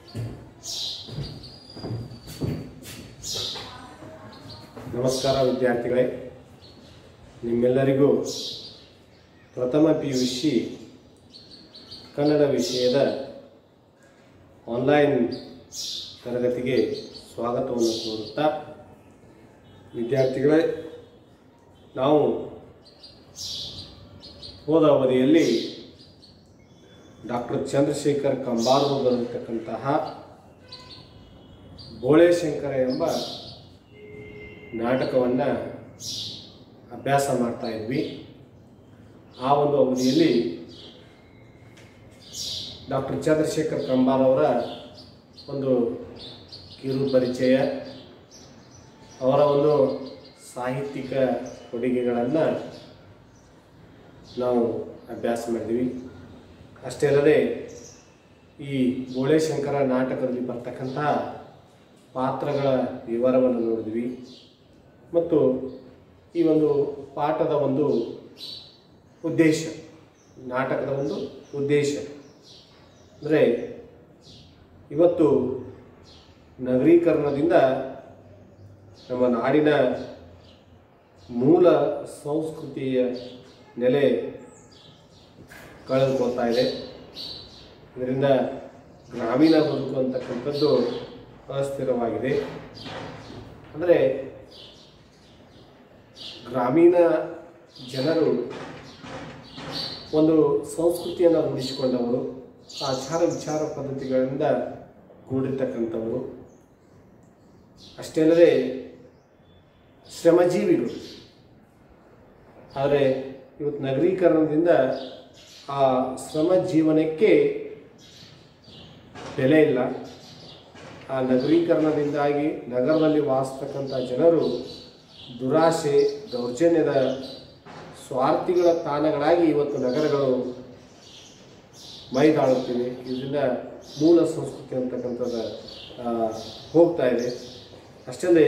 ನಮಸ್ಕಾರ ವಿದ್ಯಾರ್ಥಿಗಳೇ ನಿಮ್ಮೆಲ್ಲರಿಗೂ ಪ್ರಥಮ ಪಿ ಯು ಸಿ ಕನ್ನಡ ವಿಷಯದ ಆನ್ಲೈನ್ ತರಗತಿಗೆ ಸ್ವಾಗತವನ್ನು ಕೋರುತ್ತಾ ವಿದ್ಯಾರ್ಥಿಗಳೇ ನಾವು ಹೋದ ಅವಧಿಯಲ್ಲಿ ಡಾಕ್ಟರ್ ಚಂದ್ರಶೇಖರ್ ಕಂಬಾರು ಬರೆದಿರ್ತಕ್ಕಂತಹ ಬೋಳೇಶಂಕರ ಎಂಬ ನಾಟಕವನ್ನು ಅಭ್ಯಾಸ ಮಾಡ್ತಾ ಇದ್ವಿ ಆ ಒಂದು ಅವಧಿಯಲ್ಲಿ ಡಾಕ್ಟರ್ ಚಂದ್ರಶೇಖರ್ ಕಂಬಾರ್ ಅವರ ಒಂದು ಕಿರು ಪರಿಚಯ ಅವರ ಒಂದು ಸಾಹಿತ್ಯಿಕ ಕೊಡುಗೆಗಳನ್ನು ನಾವು ಅಭ್ಯಾಸ ಮಾಡಿದ್ವಿ ಅಷ್ಟೇ ಅಲ್ಲದೆ ಈ ಬೋಳೇಶಂಕರ ನಾಟಕದಲ್ಲಿ ಬರ್ತಕ್ಕಂತಹ ಪಾತ್ರಗಳ ವಿವರವನ್ನು ನೋಡಿದ್ವಿ ಮತ್ತು ಈ ಒಂದು ಪಾಠದ ಒಂದು ಉದ್ದೇಶ ನಾಟಕದ ಒಂದು ಉದ್ದೇಶ ಅಂದರೆ ಇವತ್ತು ನಗರೀಕರಣದಿಂದ ನಮ್ಮ ನಾಡಿನ ಮೂಲ ಸಂಸ್ಕೃತಿಯ ನೆಲೆ ಕಳೆದುಕೊಳ್ತಾ ಇದೆ ಇದರಿಂದ ಗ್ರಾಮೀಣ ಬದುಕು ಅಂತಕ್ಕಂಥದ್ದು ಅಸ್ಥಿರವಾಗಿದೆ ಅಂದರೆ ಗ್ರಾಮೀಣ ಜನರು ಒಂದು ಸಂಸ್ಕೃತಿಯನ್ನು ರೂಢಿಸಿಕೊಂಡವರು ಆಚಾರ ವಿಚಾರ ಪದ್ಧತಿಗಳಿಂದ ಕೂಡಿರ್ತಕ್ಕಂಥವರು ಅಷ್ಟೇ ಅಲ್ಲದೆ ಶ್ರಮಜೀವಿಗಳು ಆದರೆ ಇವತ್ತು ನಗರೀಕರಣದಿಂದ ಆ ಶ್ರಮ ಜೀವನಕ್ಕೆ ಬೆಲೆ ಇಲ್ಲ ಆ ನಗರೀಕರಣದಿಂದಾಗಿ ನಗರದಲ್ಲಿ ವಾಸಿಸ್ತಕ್ಕಂಥ ಜನರು ದುರಾಶೆ ದೌರ್ಜನ್ಯದ ಸ್ವಾರ್ಥಿಗಳ ತಾಣಗಳಾಗಿ ಇವತ್ತು ನಗರಗಳು ಮೈದಾಳುತ್ತಿವೆ ಇದರಿಂದ ಮೂಲ ಸಂಸ್ಕೃತಿ ಅಂತಕ್ಕಂಥದ್ದು ಆ, ಹೋಗ್ತಾ ಇದೆ ಅಷ್ಟಲ್ಲದೆ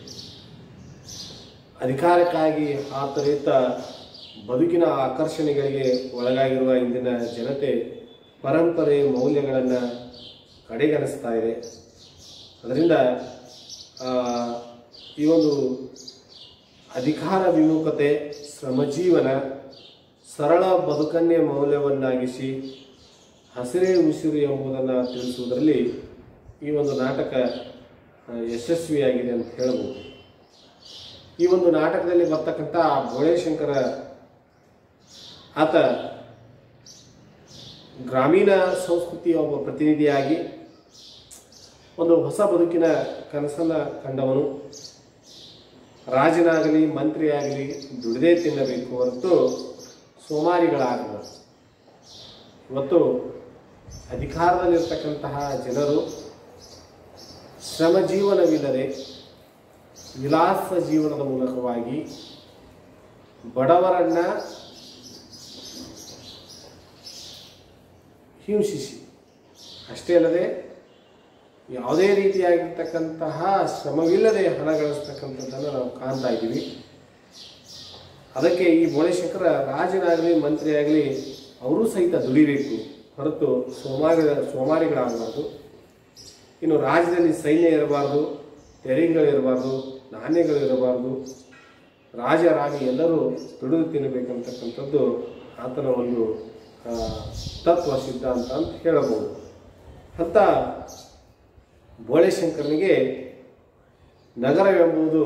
ಅಧಿಕಾರಕ್ಕಾಗಿ ಆತರಿತ ಬದುಕಿನ ಆಕರ್ಷಣೆಗಳಿಗೆ ಒಳಗಾಗಿರುವ ಇಂದಿನ ಜನತೆ ಪರಂಪರೆ ಮೌಲ್ಯಗಳನ್ನು ಕಡೆಗಣಿಸ್ತಾ ಇದೆ ಅದರಿಂದ ಆ, ಈ ಒಂದು ಅಧಿಕಾರ ವಿಮುಖತೆ ಶ್ರಮಜೀವನ ಸರಳ ಬದುಕನ್ನೇ ಮೌಲ್ಯವನ್ನಾಗಿಸಿ ಹಸಿರೇ ಉಸಿರು ಎಂಬುದನ್ನು ತಿಳಿಸುವುದರಲ್ಲಿ ಈ ಒಂದು ನಾಟಕ ಆ, ಯಶಸ್ವಿಯಾಗಿದೆ ಅಂತ ಹೇಳ್ಬೋದು ಈ ಒಂದು ನಾಟಕದಲ್ಲಿ ಬರ್ತಕ್ಕಂಥ ಬೋಳೇಶಂಕರ ಆತ ಗ್ರಾಮೀಣ ಸಂಸ್ಕೃತಿಯ ಒಬ್ಬ ಪ್ರತಿನಿಧಿಯಾಗಿ ಒಂದು ಹೊಸ ಬದುಕಿನ ಕನಸನ್ನು ಕಂಡವನು ರಾಜನಾಗಲಿ ಮಂತ್ರಿಯಾಗಲಿ ದುಡಿದೇ ತಿನ್ನಬೇಕು ಹೊರತು ಸೋಮಾರಿಗಳಾಗಬಾರದು ಇವತ್ತು ಅಧಿಕಾರದಲ್ಲಿರ್ತಕ್ಕಂತಹ ಜನರು ಶ್ರಮ ಜೀವನವಿಲ್ಲದೆ ವಿಲಾಸ ಜೀವನದ ಮೂಲಕವಾಗಿ ಬಡವರನ್ನ ಹಿಂಸಿಸಿ ಅಷ್ಟೇ ಅಲ್ಲದೆ ಯಾವುದೇ ರೀತಿಯಾಗಿರ್ತಕ್ಕಂತಹ ಶ್ರಮವಿಲ್ಲದೆ ಹಣ ಗಳಿಸ್ತಕ್ಕಂಥದ್ದನ್ನು ನಾವು ಕಾಣ್ತಾ ಇದ್ದೀವಿ ಅದಕ್ಕೆ ಈ ಬೋಳೇಶಂಕರ ರಾಜನಾಗಲಿ ಮಂತ್ರಿಯಾಗಲಿ ಅವರೂ ಸಹಿತ ದುಡಿಬೇಕು ಹೊರತು ಸೋಮಾರಿ ಸೋಮಾರಿಗಳಾಗಬಾರ್ದು ಇನ್ನು ರಾಜ್ಯದಲ್ಲಿ ಸೈನ್ಯ ಇರಬಾರ್ದು ತೆರಿಗೆಗಳಿರಬಾರ್ದು ನಾಣ್ಯಗಳಿರಬಾರ್ದು ರಾಜ ರಾಣಿ ಎಲ್ಲರೂ ದುಡಿದು ತಿನ್ನಬೇಕಂತಕ್ಕಂಥದ್ದು ಆತನ ಒಂದು ಆ, ತತ್ವ ಸಿದ್ಧಾಂತ ಅಂತ ಹೇಳಬಹುದು ಅಂಥ ಬೋಳೇಶಂಕರನಿಗೆ ನಗರವೆಂಬುದು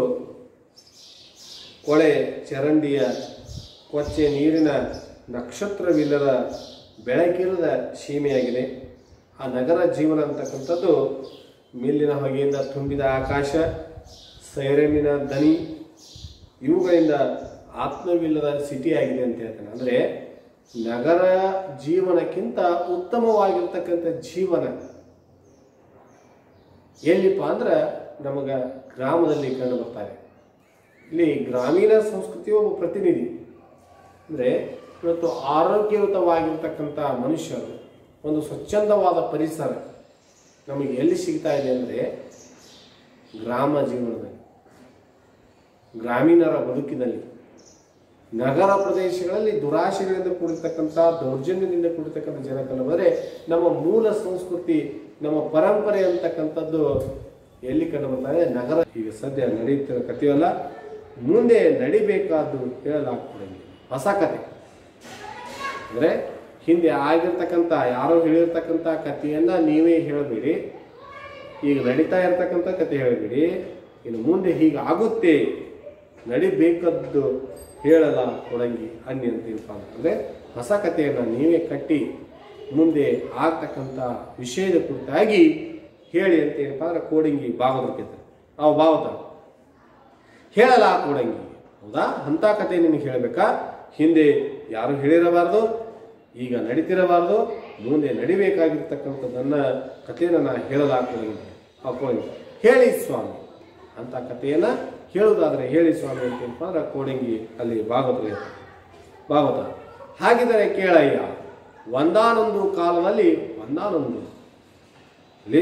ಕೊಳೆ ಚರಂಡಿಯ ಕೊಚ್ಚೆ ನೀರಿನ ನಕ್ಷತ್ರವಿಲ್ಲದ ಬೆಳಕಿಲ್ಲದ ಸೀಮೆಯಾಗಿದೆ ಆ ನಗರ ಜೀವನ ಅಂತಕ್ಕಂಥದ್ದು ಮಿಲ್ಲಿನ ಹೊಗೆಯಿಂದ ತುಂಬಿದ ಆಕಾಶ ಸೈರನಿನ ದನಿ ಇವುಗಳಿಂದ ಆತ್ಮವಿಲ್ಲದ ಸಿಟಿಯಾಗಿದೆ ಅಂತ ಹೇಳ್ತಾನೆ ಅಂದರೆ ನಗರ ಜೀವನಕ್ಕಿಂತ ಉತ್ತಮವಾಗಿರ್ತಕ್ಕಂಥ ಜೀವನ ಎಲ್ಲಿಪ್ಪ ಅಂದ್ರೆ ನಮಗೆ ಗ್ರಾಮದಲ್ಲಿ ಕಂಡು ಬರ್ತಾರೆ ಇಲ್ಲಿ ಗ್ರಾಮೀಣ ಸಂಸ್ಕೃತಿಯ ಒಬ್ಬ ಪ್ರತಿನಿಧಿ ಅಂದರೆ ಇವತ್ತು ಆರೋಗ್ಯಯುತವಾಗಿರ್ತಕ್ಕಂಥ ಮನುಷ್ಯರು ಒಂದು ಸ್ವಚ್ಛಂದವಾದ ಪರಿಸರ ನಮಗೆ ಎಲ್ಲಿ ಸಿಗ್ತಾ ಇದೆ ಅಂದರೆ ಗ್ರಾಮ ಜೀವನದಲ್ಲಿ ಗ್ರಾಮೀಣರ ಬದುಕಿನಲ್ಲಿ ನಗರ ಪ್ರದೇಶಗಳಲ್ಲಿ ದುರಾಶೆಗಳಿಂದ ಕೂಡಿರ್ತಕ್ಕಂಥ ದೌರ್ಜನ್ಯದಿಂದ ಕೂಡಿರ್ತಕ್ಕಂಥ ಜನಕನ್ನು ಬಂದರೆ ನಮ್ಮ ಮೂಲ ಸಂಸ್ಕೃತಿ ನಮ್ಮ ಪರಂಪರೆ ಅಂತಕ್ಕಂಥದ್ದು ಎಲ್ಲಿ ಕಂಡು ಬರ್ತಾರೆ ನಗರ ಈಗ ಸದ್ಯ ನಡೆಯುತ್ತಿರೋ ಕಥೆಯಲ್ಲ ಮುಂದೆ ನಡಿಬೇಕಾದ್ದು ಹೇಳಲಾಗ್ತದೆ ಹೊಸ ಕತೆ ಅಂದರೆ ಹಿಂದೆ ಆಗಿರ್ತಕ್ಕಂಥ ಯಾರೋ ಹೇಳಿರ್ತಕ್ಕಂಥ ಕಥೆಯನ್ನ ನೀವೇ ಹೇಳಬೇಡಿ ಈಗ ನಡೀತಾ ಇರ್ತಕ್ಕಂಥ ಕತೆ ಹೇಳಬೇಡಿ ಇನ್ನು ಮುಂದೆ ಹೀಗೆ ಆಗುತ್ತೆ ನಡಿಬೇಕದ್ದು ಹೇಳಲ್ಲ ಕೊಡಂಗಿ ಅನ್ನಿ ಅಂತೀವಪ್ಪ ಅಂತಂದರೆ ಹೊಸ ಕಥೆಯನ್ನು ನೀವೇ ಕಟ್ಟಿ ಮುಂದೆ ಆಗ್ತಕ್ಕಂಥ ವಿಷಯದ ಕುರಿತಾಗಿ ಹೇಳಿ ಅಂತ ಏನಪ್ಪ ಅಂದ್ರೆ ಕೋಡಂಗಿ ಭಾಗವತಕ್ಕೆ ಅವು ಭಾವತ ಹೇಳಲ್ಲ ಕೊಡಂಗಿ ಹೌದಾ ಅಂಥ ಕತೆ ನಿನಗೆ ಹೇಳಬೇಕಾ ಹಿಂದೆ ಯಾರು ಹೇಳಿರಬಾರ್ದು ಈಗ ನಡೀತಿರಬಾರ್ದು ಮುಂದೆ ನಡಿಬೇಕಾಗಿರ್ತಕ್ಕಂಥದ್ದನ್ನ ಕಥೆಯನ್ನು ನಾ ಹೇಳಲಾಗ್ತದೆ ಹಾಕೊಳ್ಳಿ ಹೇಳಿ ಸ್ವಾಮಿ ಅಂತ ಕಥೆಯನ್ನ ಹೇಳುವುದಾದ್ರೆ ಹೇಳಿ ಸ್ವಾಮಿ ಅಂತ ಏನಪ್ಪ ಅಂದ್ರೆ ಕೋಡಂಗಿ ಅಲ್ಲಿ ಭಾಗವತ ಹೇಳ್ತಾರೆ. ಭಾಗವತ ಹಾಗಿದರೆ ಕೇಳಯ್ಯ ಒಂದಾನೊಂದು ಕಾಲದಲ್ಲಿ ಒಂದಾನೊಂದು ಇಲ್ಲಿ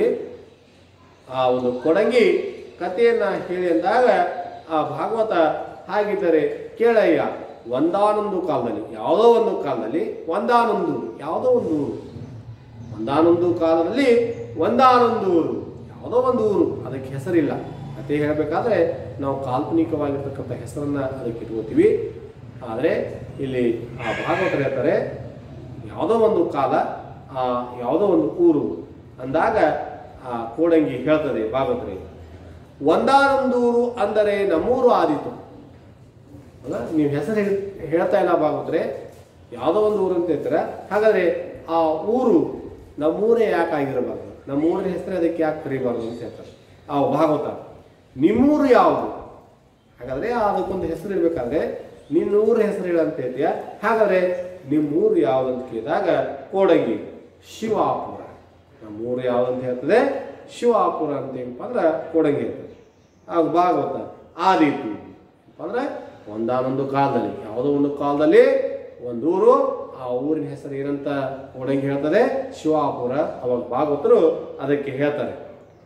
ಆ ಒಂದು ಕೊಡಂಗಿ ಕಥೆಯನ್ನ ಹೇಳಿ ಅಂದಾಗ ಆ ಭಾಗವತ ಹಾಗಿದ್ದರೆ ಕೇಳಯ್ಯ ಒಂದಾನೊಂದು ಕಾಲದಲ್ಲಿ ಯಾವುದೋ ಒಂದು ಕಾಲದಲ್ಲಿ ಒಂದಾನೊಂದು ಯಾವುದೋ ಒಂದು ಊರು ಒಂದಾನೊಂದು ಕಾಲದಲ್ಲಿ ಒಂದಾನೊಂದು ಊರು ಯಾವುದೋ ಒಂದು ಊರು ಅದಕ್ಕೆ ಹೆಸರಿಲ್ಲ ಕತೆ ಹೇಳಬೇಕಾದ್ರೆ ನಾವು ಕಾಲ್ಪನಿಕವಾಗಿರ್ತಕ್ಕಂಥ ಹೆಸರನ್ನ ಅದಕ್ಕೆ ಇಟ್ಕೋತೀವಿ ಆದರೆ ಇಲ್ಲಿ ಆ ಭಾಗವತರು ಹೇಳ್ತಾರೆ ಯಾವುದೋ ಒಂದು ಕಾಲ ಆ ಯಾವುದೋ ಒಂದು ಊರು ಅಂದಾಗ ಆ ಕೋಡಂಗಿ ಹೇಳ್ತದೆ ಭಾಗವತರಿಗೆ ಒಂದಾನೊಂದೂರು ಅಂದರೆ ನಮ್ಮೂರು ಆದೀತು ಅಲ್ಲ ನೀವು ಹೆಸರು ಹೇಳಿ ಹೇಳ್ತಾ ಇಲ್ಲ ಭಾಗವತ್ರೆ ಯಾವುದೋ ಒಂದು ಊರು ಅಂತ ಹೇಳ್ತಾರೆ ಹಾಗಾದ್ರೆ ಆ ಊರು ನಮ್ಮೂರೇ ಯಾಕೆ ಆಗಿರಬಾರ್ದು ನಮ್ಮ ಊರಿನ ಹೆಸರು ಅದಕ್ಕೆ ಯಾಕೆ ಕರಿಬಾರ್ದು ಅಂತ ಹೇಳ್ತಾರೆ ಆ ಭಾಗವತ ನಿಮ್ಮೂರು ಯಾವುದು ಹಾಗಾದ್ರೆ ಅದಕ್ಕೊಂದು ಹೆಸರು ಇರ್ಬೇಕಾದ್ರೆ ನಿನ್ನ ಊರ ಹೆಸರು ಹೇಳಂತ ಹೇಳ್ತೀಯ ಹಾಗಾದ್ರೆ ನಿಮ್ಮ ಊರು ಯಾವ್ದು ಅಂತ ಕೇಳಿದಾಗ ಕೋಡಂಗಿ ಶಿವಾಪುರ ನಮ್ಮ ಊರು ಯಾವ್ದು ಅಂತ ಹೇಳ್ತದೆ ಶಿವಾಪುರ ಅಂತ ಏನಪ್ಪ ಅಂದ್ರೆ ಕೋಡಂಗಿ ಹೇಳ್ತದೆ ಆಗ ಭಾಗವತ ಆದೀತು ಅಂದ್ರೆ ಒಂದಾನೊಂದು ಕಾಲದಲ್ಲಿ ಯಾವುದೋ ಒಂದು ಕಾಲದಲ್ಲಿ ಒಂದು ಊರು ಆ ಊರಿನ ಹೆಸರು ಏನಂತ ಕೋಡಂಗಿ ಹೇಳ್ತದೆ ಶಿವಾಪುರ ಅವಾಗ ಭಾಗವತರು ಅದಕ್ಕೆ ಹೇಳ್ತಾರೆ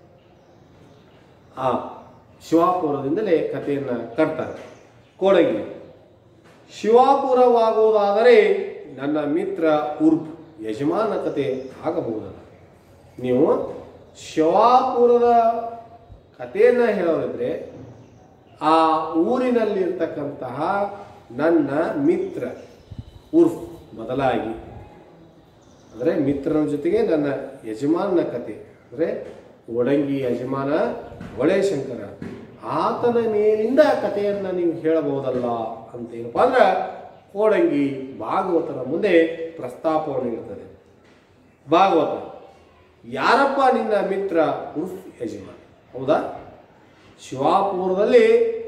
ಆ ಶಿವಾಪುರದಿಂದಲೇ ಕಥೆಯನ್ನ ಕಟ್ತಾರೆ ಕೋಡಂಗಿ ಶಿವಾಪುರವಾಗುವುದಾದರೆ ನನ್ನ ಮಿತ್ರ ಉರ್ಪ್ ಯಜಮಾನ ಕತೆ ಆಗಬಹುದಲ್ಲ ನೀವು ಶಿವಾಪುರದ ಕಥೆಯನ್ನ ಹೇಳೋದಿದ್ರೆ ಆ ಊರಿನಲ್ಲಿರ್ತಕ್ಕಂತಹ ನನ್ನ ಮಿತ್ರ ಉರ್ಫ್ ಬದಲಾಗಿ ಅಂದರೆ ಮಿತ್ರನ ಜೊತೆಗೆ ನನ್ನ ಯಜಮಾನನ ಕತೆ ಅಂದರೆ ಒಡಂಗಿ ಯಜಮಾನ ಒಳೆಶಂಕರ ಆತನ ಮೇಲಿಂದ ಕಥೆಯನ್ನ ನೀವು ಹೇಳಬಹುದಲ್ಲ ಅಂತ ಏನಪ್ಪ ಅಂದ್ರೆ ಕೋಡಂಗಿ ಭಾಗವತರ ಮುಂದೆ ಪ್ರಸ್ತಾಪವನ್ನು ಇರ್ತದೆ ಭಾಗವತ ಯಾರಪ್ಪ ನಿನ್ನ ಮಿತ್ರ ಉರ್ಫ್ ಯಜಮಾನ ಹೌದಾ ಶಿವಾಪುರದಲ್ಲಿ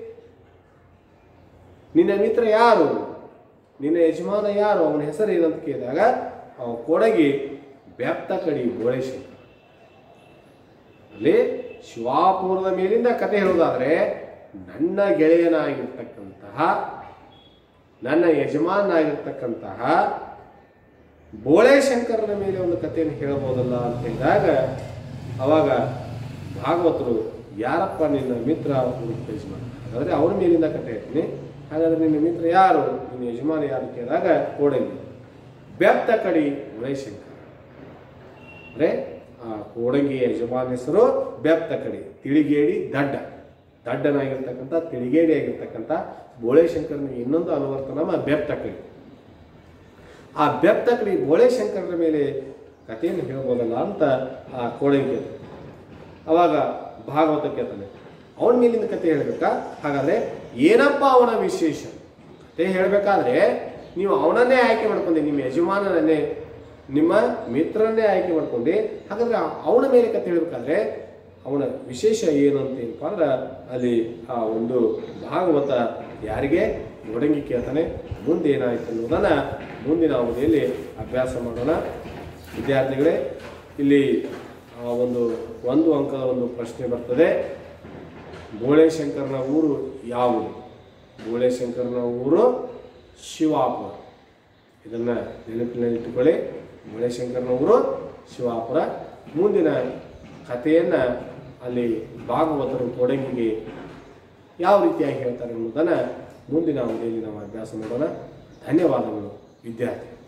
ನಿನ್ನ ಮಿತ್ರ ಯಾರು ನಿನ್ನ ಯಜಮಾನ ಯಾರು ಅವನ ಹೆಸರು ಏನಂತ ಕೇಳಿದಾಗ ಅವ ಕೊಡಗಿ ಬೆಪ್ತ ಕಡಿ ಗೋಳೇಶಂಕರ ಅಲ್ಲಿ ಶಿವಾಪುರದ ಮೇಲಿಂದ ಕತೆ ಹೇಳೋದಾದ್ರೆ ನನ್ನ ಗೆಳೆಯನಾಗಿರ್ತಕ್ಕಂತಹ ನನ್ನ ಯಜಮಾನಾಗಿರ್ತಕ್ಕಂತಹ ಬೋಳೇಶಂಕರನ ಮೇಲೆ ಒಂದು ಕಥೆಯನ್ನು ಹೇಳಬಹುದಲ್ಲ ಅಂತ ಹೇಳಿದಾಗ ಅವಾಗ ಭಾಗವತರು ಯಾರಪ್ಪ ನಿನ್ನ ಮಿತ್ರ ಉಡುಪಿ ಯಜಮಾನ ಹಾಗಾದ್ರೆ ಅವನ ಮೇಲಿಂದ ಕಥೆ ಹೇಳ್ತೀನಿ ಹಾಗಾದ್ರೆ ನಿನ್ನ ಮಿತ್ರ ಯಾರು ನಿನ್ನ ಯಜಮಾನ ಯಾರು ಕೇಳಿದಾಗ ಕೋಡಂಗಿ ಬೆತ್ತ ಕಡಿ ಬೋಳೇಶಂಕರ ಅಂದ್ರೆ ಆ ಕೋಡಂಗಿಯ ಯಜಮಾನ ಹೆಸರು ಬೆತ್ತ ಕಡಿ ತಿಳಿಗೇಡಿ ದಡ್ಡ ದಡ್ಡನಾಗಿರ್ತಕ್ಕಂಥ ತಿಳಿಗೇಡಿ ಆಗಿರ್ತಕ್ಕಂಥ ಬೋಳೇಶಂಕರನ ಇನ್ನೊಂದು ಅನುವರ್ತನಾಮ ಬೆತ್ತ ಕಡಿ ಆ ಬೆತ್ತ ಕಡಿ ಬೋಳೇಶಂಕರನ ಮೇಲೆ ಕಥೆಯನ್ನು ಹೇಳ್ಬೋದಲ್ಲ ಅಂತ ಆ ಕೋಡಂಗಿ ಹೇಳ್ತಾನೆ. ಅವಾಗ ಭಾಗವತ ಕೇಳ್ತಾನೆ ಅವನ ಮೇಲಿನ ಕತೆ ಹೇಳ್ಬೇಕಾ ಹಾಗಾದ್ರೆ ಏನಪ್ಪ ಅವನ ವಿಶೇಷ ಕತೆ ಹೇಳ್ಬೇಕಾದ್ರೆ ನೀವು ಅವನನ್ನೇ ಆಯ್ಕೆ ಮಾಡ್ಕೊಂಡೆ ನಿಮ್ಮ ಯಜಮಾನನನ್ನೇ ನಿಮ್ಮ ಮಿತ್ರನ್ನೇ ಆಯ್ಕೆ ಮಾಡ್ಕೊಂಡು ಹಾಗಾದ್ರೆ ಅವನ ಮೇಲೆ ಕತೆ ಹೇಳ್ಬೇಕಾದ್ರೆ ಅವನ ವಿಶೇಷ ಏನು ಅಂತ ಏನಪ್ಪ ಅಂದ್ರೆ ಅಲ್ಲಿ ಆ ಒಂದು ಭಾಗವತ ಯಾರಿಗೆ ಒಡಂಗಿ ಕೇಳ್ತಾನೆ ಮುಂದೆ ಏನಾಯ್ತು ಅನ್ನೋದನ್ನ ಮುಂದಿನ ಅವಧಿಯಲ್ಲಿ ಅಭ್ಯಾಸ ಮಾಡೋಣ ವಿದ್ಯಾರ್ಥಿಗಳೇ ಇಲ್ಲಿ ಆ ಒಂದು ಒಂದು ಅಂಕದ ಒಂದು ಪ್ರಶ್ನೆ ಬರ್ತದೆ ಬೋಳೇಶಂಕರನ ಊರು ಯಾವುದು ಬೋಳೇಶಂಕರನ ಊರು ಶಿವಾಪುರ ಇದನ್ನ ನೆನಪಿನಲ್ಲಿಟ್ಟುಕೊಳ್ಳಿ ಬೋಳೇಶಂಕರನ ಊರು ಶಿವಾಪುರ ಮುಂದಿನ ಕಥೆಯನ್ನ ಅಲ್ಲಿ ಭಾಗವತರು ಕೊಡಗಿಗೆ ಯಾವ ರೀತಿಯಾಗಿ ಹೇಳ್ತಾರೆ ಅನ್ನೋದನ್ನ ಮುಂದಿನ ಅವಧಿಯಲ್ಲಿ ನಾವು ಅಭ್ಯಾಸ ಮಾಡೋಣ ಧನ್ಯವಾದಗಳು ವಿದ್ಯಾರ್ಥಿ